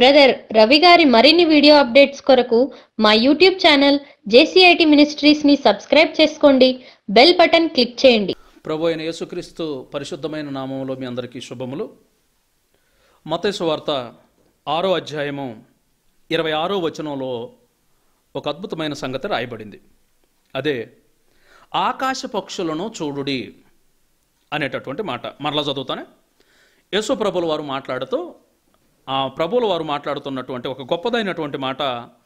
brother Ravi గారి మరిన్ని video updates కొరకు మా యూట్యూబ్ ఛానల్ జేసీఐటి మినిస్ట్రీస్ ని సబ్స్క్రైబ్ చేసుకోండి బెల్ బటన్ క్లిక్ చేయండి ప్రభు అయిన యేసుక్రీస్తు పరిశుద్ధమైన నామంలో మీ అందరికీ శుభములు మతేసు వార్త ఆరో అధ్యాయము ఇరవై ఆరో వచనంలో ఒక అద్భుతమైన సంగతి రాయబడింది అదే ఆకాశ పక్షులను చూడుడి అనేటటువంటి మాట మరలా చదువుతానే యేసు ప్రభుల వారు మాట్లాడుతూ ఆ ప్రభువుల వారు మాట్లాడుతున్నటువంటి ఒక గొప్పదైనటువంటి మాట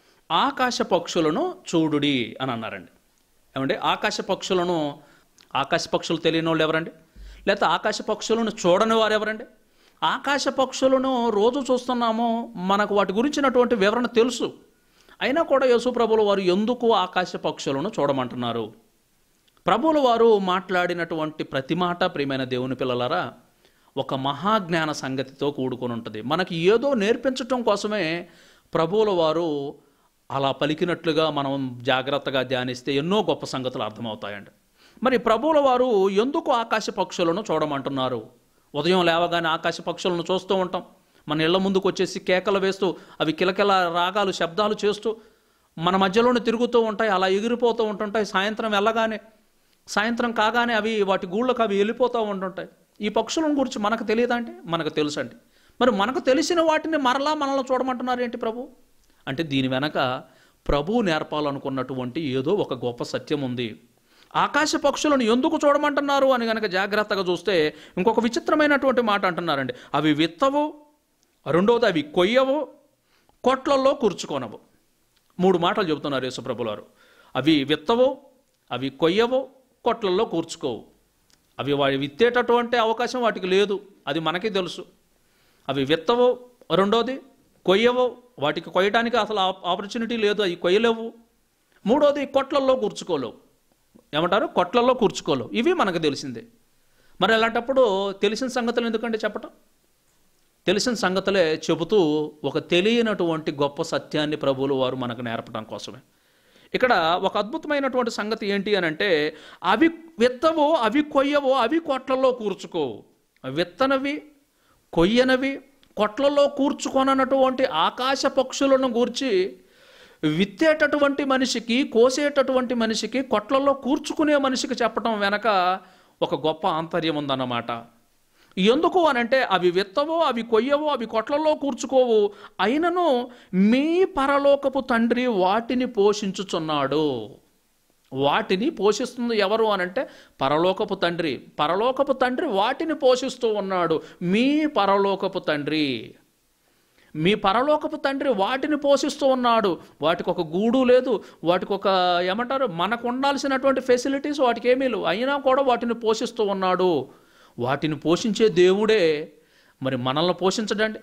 ఆకాశ పక్షులను చూడుడి అని అన్నారండి ఏమండి ఆకాశ పక్షులను ఆకాశ పక్షులు తెలియని వాళ్ళు ఎవరండి లేకపోతే ఆకాశ పక్షులను చూడని వారు ఎవరండి ఆకాశ పక్షులను రోజు చూస్తున్నాము మనకు వాటి గురించినటువంటి వివరణ తెలుసు అయినా కూడా యేసు ప్రభుల వారు ఎందుకు ఆకాశ పక్షులను చూడమంటున్నారు ప్రభువుల వారు మాట్లాడినటువంటి ప్రతి మాట ప్రియమైన దేవుని పిల్లలారా ఒక మహాజ్ఞాన సంగతితో కూడుకొని ఉంటుంది మనకి ఏదో నేర్పించటం కోసమే ప్రభువుల వారు అలా పలికినట్లుగా మనం జాగ్రత్తగా ధ్యానిస్తే ఎన్నో గొప్ప సంగతులు అర్థమవుతాయండి మరి ప్రభువుల వారు ఎందుకు ఆకాశ పక్షులను చూడమంటున్నారు ఉదయం లేవగానే ఆకాశ పక్షులను చూస్తూ ఉంటాం మన ఇళ్ల ముందుకు వచ్చేసి కేకలు వేస్తూ అవి కిలకిల రాగాలు శబ్దాలు చేస్తూ మన మధ్యలోనే తిరుగుతూ ఉంటాయి అలా ఎగిరిపోతూ ఉంటుంటాయి సాయంత్రం వెళ్ళగానే సాయంత్రం కాగానే అవి వాటి గూళ్ళకు అవి వెళ్ళిపోతూ ఉంటుంటాయి ఈ పక్షులను గురించి మనకు తెలియదంటే మనకు తెలుసు అండి మరి మనకు తెలిసిన వాటిని మరలా మనల్ని చూడమంటున్నారు ఏంటి ప్రభు అంటే దీని వెనక ప్రభువు నేర్పాలనుకున్నటువంటి ఏదో ఒక గొప్ప సత్యం ఉంది ఆకాశ పక్షులను ఎందుకు చూడమంటున్నారు అని కనుక జాగ్రత్తగా చూస్తే ఇంకొక విచిత్రమైనటువంటి మాట అంటున్నారండి అవి విత్తవు రెండవది అవి కొయ్యవు కొట్లల్లో కూర్చుకోనవు మూడు మాటలు చెబుతున్నారు యేసుప్రభుల వారు అవి విత్తవు అవి కొయ్యవు కొట్లల్లో కూర్చుకోవు అవి వాడి విత్తేటటువంటి అవకాశం వాటికి లేదు అది మనకి తెలుసు అవి విత్తవు రెండోది కొయ్యవు వాటికి కొయ్యడానికి అసలు ఆపర్చునిటీ లేదు అవి కొయ్యలేవు మూడోది కొట్లల్లో కూర్చుకోలేవు ఏమంటారు కొట్లల్లో కూర్చుకోలేవు ఇవి మనకు తెలిసిందే మరి అలాంటప్పుడు తెలిసిన సంగతులు ఎందుకంటే చెప్పటం తెలిసిన సంగతులే చెబుతూ ఒక తెలియనటువంటి గొప్ప సత్యాన్ని ప్రభువులు వారు మనకు నేర్పడం కోసమే ఇక్కడ ఒక అద్భుతమైనటువంటి సంగతి ఏంటి అని అంటే అవి విత్తవో అవి కొయ్యవో అవి కొట్లలో కూర్చుకోవు విత్తనవి కొయ్యనవి కొట్లలో కూర్చుకొనటువంటి ఆకాశ పక్షులను గూర్చి విత్తేటటువంటి మనిషికి కోసేటటువంటి మనిషికి కొట్లలో కూర్చుకునే మనిషికి చెప్పటం వెనక ఒక గొప్ప ఆంతర్యం ఉందన్నమాట ఎందుకు అనంటే అవి విత్తవో అవి కొయ్యవో అవి కొట్లలో కూర్చుకోవు అయినను మీ పరలోకపు తండ్రి వాటిని పోషించుచున్నాడు వాటిని పోషిస్తుంది ఎవరు అనంటే పరలోకపు తండ్రి పరలోకపు తండ్రి వాటిని పోషిస్తూ ఉన్నాడు మీ పరలోకపు తండ్రి మీ పరలోకపు తండ్రి వాటిని పోషిస్తూ ఉన్నాడు వాటికి ఒక గూడు లేదు వాటికి ఒక ఏమంటారు మనకు ఉండాల్సినటువంటి ఫెసిలిటీస్ వాటికి ఏమీ లేవు అయినా కూడా వాటిని పోషిస్తూ ఉన్నాడు వాటిని పోషించే దేవుడే మరి మనల్ని పోషించడండి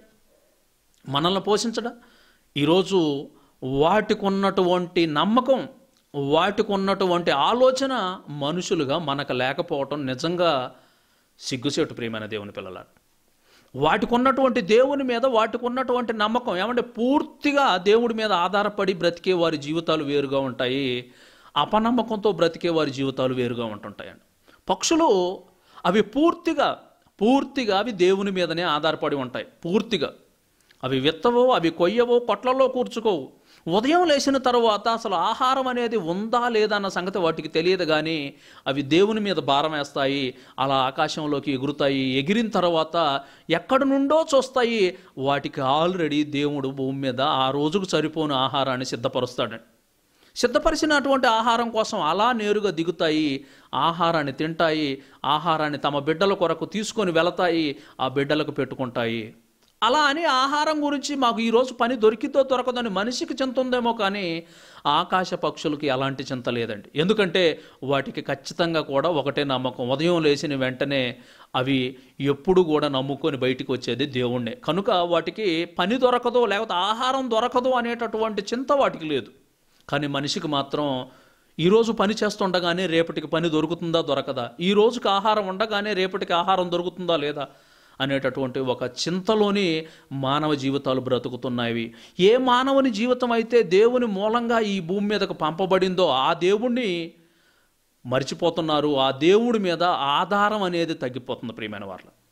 మనల్ని పోషించడా ఈరోజు వాటికి ఉన్నటువంటి నమ్మకం వాటికి ఉన్నటువంటి ఆలోచన మనుషులుగా మనకు లేకపోవటం నిజంగా సిగ్గుసేటు ప్రియమైన దేవుని పిల్లల వాటికి ఉన్నటువంటి దేవుని మీద వాటికి ఉన్నటువంటి నమ్మకం ఏమంటే పూర్తిగా దేవుడి మీద ఆధారపడి బ్రతికే వారి జీవితాలు వేరుగా ఉంటాయి అపనమ్మకంతో బ్రతికే వారి జీవితాలు వేరుగా ఉంటుంటాయండి పక్షులు అవి పూర్తిగా పూర్తిగా అవి దేవుని మీదనే ఆధారపడి ఉంటాయి పూర్తిగా అవి విత్తవో అవి కొయ్యవో కొట్లలో కూర్చుకోవు ఉదయం లేచిన తర్వాత అసలు ఆహారం అనేది ఉందా లేదా అన్న సంగతి వాటికి తెలియదు కానీ అవి దేవుని మీద భారం వేస్తాయి అలా ఆకాశంలోకి ఎగురుతాయి ఎగిరిన తర్వాత ఎక్కడి నుండో చూస్తాయి వాటికి ఆల్రెడీ దేవుడు భూమి మీద ఆ రోజుకు సరిపోని ఆహారాన్ని సిద్ధపరుస్తాడండి సిద్ధపరిచినటువంటి ఆహారం కోసం అలా నేరుగా దిగుతాయి ఆహారాన్ని తింటాయి ఆహారాన్ని తమ బిడ్డల కొరకు తీసుకొని వెళతాయి ఆ బిడ్డలకు పెట్టుకుంటాయి అలా అని ఆహారం గురించి మాకు ఈరోజు పని దొరికితో దొరకదని మనిషికి చింత ఉందేమో కానీ ఆకాశ పక్షులకి ఎలాంటి చింత లేదండి ఎందుకంటే వాటికి ఖచ్చితంగా కూడా ఒకటే నమ్మకం ఉదయం లేచిన వెంటనే అవి ఎప్పుడు కూడా నమ్ముకొని బయటికి వచ్చేది దేవుణ్ణే కనుక వాటికి పని దొరకదు లేకపోతే ఆహారం దొరకదు అనేటటువంటి చింత వాటికి లేదు కానీ మనిషికి మాత్రం ఈరోజు పని చేస్తుండగానే రేపటికి పని దొరుకుతుందా దొరకదా ఈ రోజుకి ఆహారం ఉండగానే రేపటికి ఆహారం దొరుకుతుందా లేదా అనేటటువంటి ఒక చింతలోని మానవ జీవితాలు బ్రతుకుతున్నాయి ఏ మానవుని జీవితం అయితే దేవుని మూలంగా ఈ భూమి మీదకు పంపబడిందో ఆ దేవుణ్ణి మర్చిపోతున్నారు ఆ దేవుడి మీద ఆధారం అనేది తగ్గిపోతుంది ప్రియమైన వాళ్ళ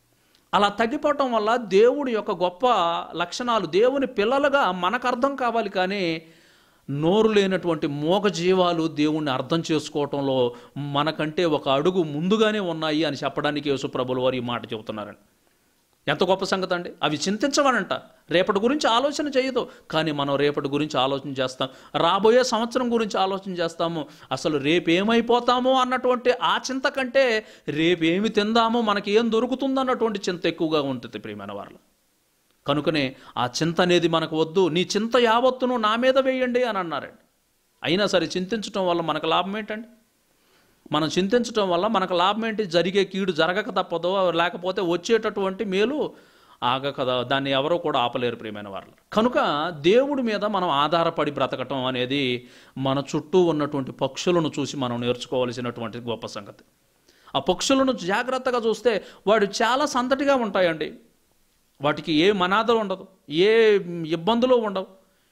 అలా తగ్గిపోవటం వల్ల దేవుడి యొక్క గొప్ప లక్షణాలు దేవుని పిల్లలుగా మనకు అర్థం కావాలి కానీ నోరు లేనటువంటి మూగ జీవాలు దేవుణ్ణి అర్థం చేసుకోవటంలో మనకంటే ఒక అడుగు ముందుగానే ఉన్నాయి అని చెప్పడానికి యేసుప్రభులు వారు ఈ మాట చెబుతున్నారండి ఎంత గొప్ప సంగతి అండి అవి చింతించవనంట రేపటి గురించి ఆలోచన చేయదు కానీ మనం రేపటి గురించి ఆలోచన చేస్తాం రాబోయే సంవత్సరం గురించి ఆలోచన చేస్తాము అసలు రేపు ఏమైపోతామో అన్నటువంటి ఆ చింత కంటే రేపు ఏమి తిందామో మనకి ఏం దొరుకుతుందో అన్నటువంటి చింత ఎక్కువగా ఉంటుంది ప్రియమైన వాళ్ళు కనుకనే ఆ చింత అనేది మనకు వద్దు నీ చింత యావత్తును నా మీద వేయండి అని అన్నారండి అయినా సరే చింతించడం వల్ల మనకు లాభం ఏంటండి మనం చింతించడం వల్ల మనకు లాభం ఏంటి జరిగే కీడు జరగక తప్పదో లేకపోతే వచ్చేటటువంటి మేలు ఆగక దాన్ని ఎవరో కూడా ఆపలేరు ప్రియమైన వారు కనుక దేవుడి మీద మనం ఆధారపడి బ్రతకటం అనేది మన చుట్టూ ఉన్నటువంటి పక్షులను చూసి మనం నేర్చుకోవాల్సినటువంటి గొప్ప సంగతి ఆ పక్షులను జాగ్రత్తగా చూస్తే వాడు చాలా సంతటిగా ఉంటాయండి వాటికి ఏ మనాదలు ఉండదు ఏ ఇబ్బందులు ఉండవు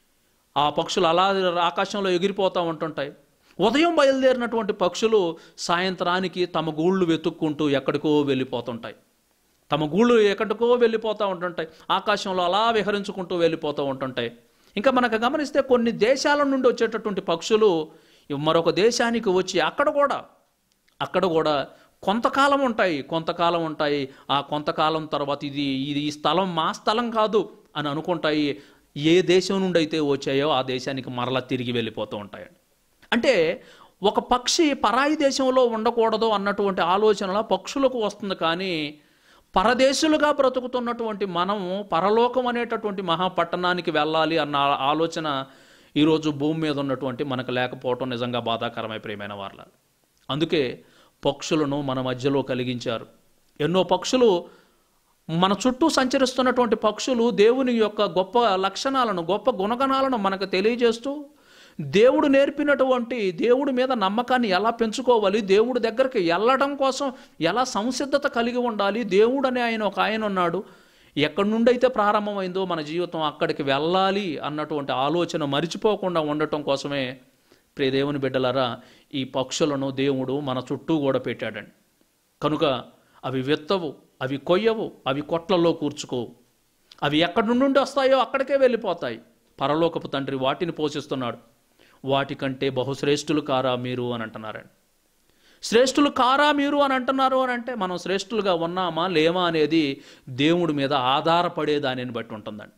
ఆ పక్షులు అలా ఆకాశంలో ఎగిరిపోతూ ఉంటుంటాయి ఉదయం బయలుదేరినటువంటి పక్షులు సాయంత్రానికి తమ గూళ్ళు వెతుక్కుంటూ ఎక్కడికో వెళ్ళిపోతుంటాయి తమ గూళ్ళు ఎక్కడికో వెళ్ళిపోతూ ఉంటుంటాయి ఆకాశంలో అలా విహరించుకుంటూ వెళ్ళిపోతూ ఉంటుంటాయి ఇంకా మనకు గమనిస్తే కొన్ని దేశాల నుండి వచ్చేటటువంటి పక్షులు మరొక దేశానికి వచ్చి అక్కడ కూడా అక్కడ కూడా కొంతకాలం ఉంటాయి కొంతకాలం ఉంటాయి ఆ కొంతకాలం తర్వాత ఇది ఇది ఈ స్థలం మా స్థలం కాదు అని అనుకుంటాయి ఏ దేశం నుండి అయితే వచ్చాయో ఆ దేశానికి మరలా తిరిగి వెళ్ళిపోతూ ఉంటాయండి అంటే ఒక పక్షి పరాయి దేశంలో ఉండకూడదు అన్నటువంటి ఆలోచనల పక్షులకు వస్తుంది కానీ పరదేశులుగా బ్రతుకుతున్నటువంటి మనము పరలోకం అనేటటువంటి మహాపట్టణానికి వెళ్ళాలి అన్న ఆలోచన ఈరోజు భూమి మీద ఉన్నటువంటి మనకు లేకపోవటం నిజంగా బాధాకరమై ప్రియమైన వాళ్ళ అందుకే పక్షులను మన మధ్యలో కలిగించారు ఎన్నో పక్షులు మన చుట్టూ సంచరిస్తున్నటువంటి పక్షులు దేవుని యొక్క గొప్ప లక్షణాలను గొప్ప గుణగణాలను మనకు తెలియజేస్తూ దేవుడు నేర్పినటువంటి దేవుడి మీద నమ్మకాన్ని ఎలా పెంచుకోవాలి దేవుడి దగ్గరికి వెళ్ళడం కోసం ఎలా సంసిద్ధత కలిగి ఉండాలి దేవుడు అనే ఆయన ఒక ఆయన ఉన్నాడు ఎక్కడి నుండి అయితే ప్రారంభమైందో మన జీవితం అక్కడికి వెళ్ళాలి అన్నటువంటి ఆలోచన మరిచిపోకుండా ఉండటం కోసమే ప్రియ దేవుని బిడ్డలారా ఈ పక్షులను దేవుడు మన చుట్టూ కూడా పెట్టాడండి కనుక అవి వెత్తవు అవి కొయ్యవు అవి కొట్లలో కూర్చుకోవు అవి ఎక్కడి నుండి వస్తాయో అక్కడికే వెళ్ళిపోతాయి పరలోకపు తండ్రి వాటిని పోషిస్తున్నాడు వాటికంటే బహుశ్రేష్ఠులు కారా మీరు అని అంటున్నారండి శ్రేష్ఠులు కారా మీరు అని అంటున్నారు అని అంటే మనం శ్రేష్ఠులుగా ఉన్నామా లేమా అనేది దేవుడి మీద ఆధారపడే దానిని బట్టి ఉంటుందండి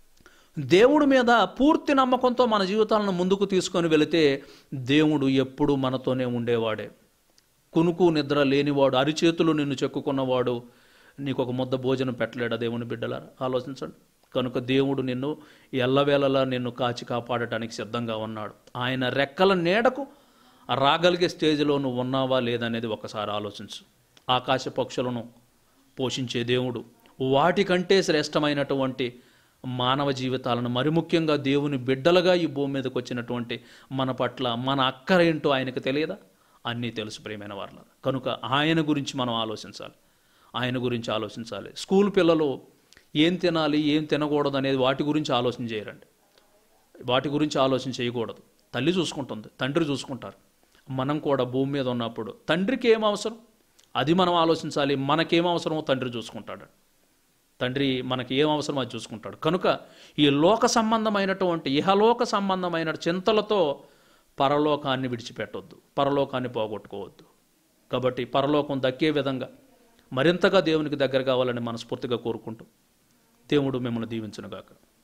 దేవుడి మీద పూర్తి నమ్మకంతో మన జీవితాలను ముందుకు తీసుకొని వెళితే దేవుడు ఎప్పుడు మనతోనే ఉండేవాడే కునుకు నిద్ర లేనివాడు అరిచేతులు నిన్ను చెక్కుకున్నవాడు నీకు ఒక ముద్ద భోజనం పెట్టలేడా దేవుని బిడ్డలారా ఆలోచించండి కనుక దేవుడు నిన్ను ఎల్లవేళలా నిన్ను కాచి కాపాడటానికి సిద్ధంగా ఉన్నాడు ఆయన రెక్కల నీడకు రాగలిగే స్టేజ్లో నువ్వు ఉన్నావా లేదనేది ఒకసారి ఆలోచించు ఆకాశ పక్షులను పోషించే దేవుడు వాటికంటే శ్రేష్టమైనటువంటి మానవ జీవితాలను మరి ముఖ్యంగా దేవుని బిడ్డలుగా ఈ భూమి మీదకి వచ్చినటువంటి మన పట్ల మన అక్కర ఏంటో ఆయనకు తెలియదా అన్నీ తెలుసు ప్రియమైన వాళ్ళ కనుక ఆయన గురించి మనం ఆలోచించాలి ఆయన గురించి ఆలోచించాలి స్కూల్ పిల్లలు ఏం తినాలి ఏం తినకూడదు అనేది వాటి గురించి ఆలోచన చేయరండి వాటి గురించి ఆలోచన చేయకూడదు తల్లి చూసుకుంటుంది తండ్రి చూసుకుంటారు మనం కూడా భూమి మీద ఉన్నప్పుడు తండ్రికి ఏం అవసరం అది మనం ఆలోచించాలి మనకేం అవసరమో తండ్రి చూసుకుంటాడు తండ్రి మనకి ఏం అవసరమో అది చూసుకుంటాడు కనుక ఈ లోక సంబంధమైనటువంటి ఇహలోక సంబంధమైన చింతలతో పరలోకాన్ని విడిచిపెట్టొద్దు పరలోకాన్ని పోగొట్టుకోవద్దు కాబట్టి పరలోకం దక్కే విధంగా మరింతగా దేవునికి దగ్గర కావాలని మనస్ఫూర్తిగా కోరుకుంటూ దేవుడు మిమ్మల్ని దీవించునుగాక